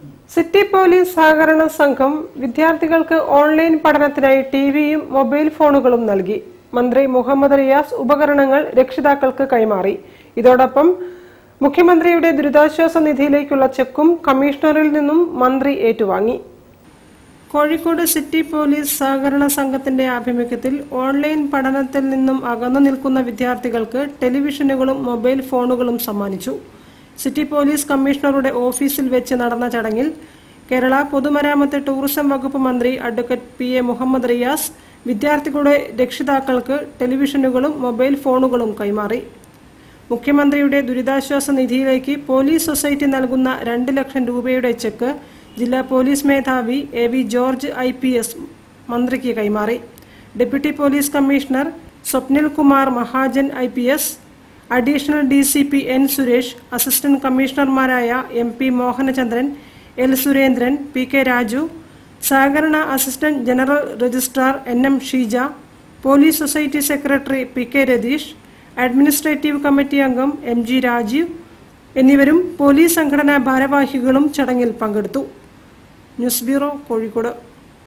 city police സഹകരണ സംഘം വിദ്യാർത്ഥികൾക്ക് ഓൺലൈൻ പഠനത്തിനായി ടിവിയും മൊബൈൽ ഫോണുകളും നൽകി മന്ത്രി മുഹമ്മദ് റിയാസ് ഉപകരണങ്ങൾ രക്ഷിതാക്കൾക്ക് കൈമാറി ഇതോടൊപ്പം മുഖ്യമന്ത്രിയുടെ ദുരിതാശ്വാസ നിധിയിലേക്കുള്ള ചെക്കും കമ്മീഷണറിൽ നിന്നും മന്ത്രി ഏറ്റുവാങ്ങി കോഴിക്കോട് സിറ്റി പോലീസ് സഹകരണ സംഘത്തിന്റെ ആഭിമുഖ്യത്തിൽ ഓൺലൈൻ പഠനത്തിൽ നിന്നും അകന്നു നിൽക്കുന്ന വിദ്യാർത്ഥികൾക്ക് ടെലിവിഷനുകളും മൊബൈൽ ഫോണുകളും സമ്മാനിച്ചു സിറ്റി പോലീസ് കമ്മീഷണറുടെ ഓഫീസിൽ വെച്ച് നടന്ന ചടങ്ങിൽ കേരള പൊതുമരാമത്ത് ടൂറിസം വകുപ്പ് മന്ത്രി advocate P A Muhammad Riyas വിദ്യാർത്ഥികളുടെ രക്ഷിതാക്കൾക്ക് ടെലിവിഷനുകളും മൊബൈൽ ഫോണുകളും കൈമാറി മുഖ്യമന്ത്രിയുടെ ദുരിതാശ്വാസ നിധിയിലേക്ക് പോലീസ് സൊസൈറ്റി നൽകുന്ന രണ്ട് ലക്ഷം രൂപയുടെ ചെക്ക് ജില്ലാ പോലീസ് മേധാവി A V George I P S മന്ത്രിക്ക് കൈമാറി deputy police commissioner Swapnil Kumar Mahajan I P S additional D C P N Suresh assistant കമ്മീഷണർമാരായ M P Mohanachandran L Surendran P K Raju സഹകരണ assistant general registrar N M Sheeja police society secretary P K Ratheesh administrative committee അംഗം M G Rajeev എന്നിവരും police സംഘടനാ ഭാരവാഹികളും ചടങ്ങിൽ പങ്കെടുത്തു news bureau Kozhikode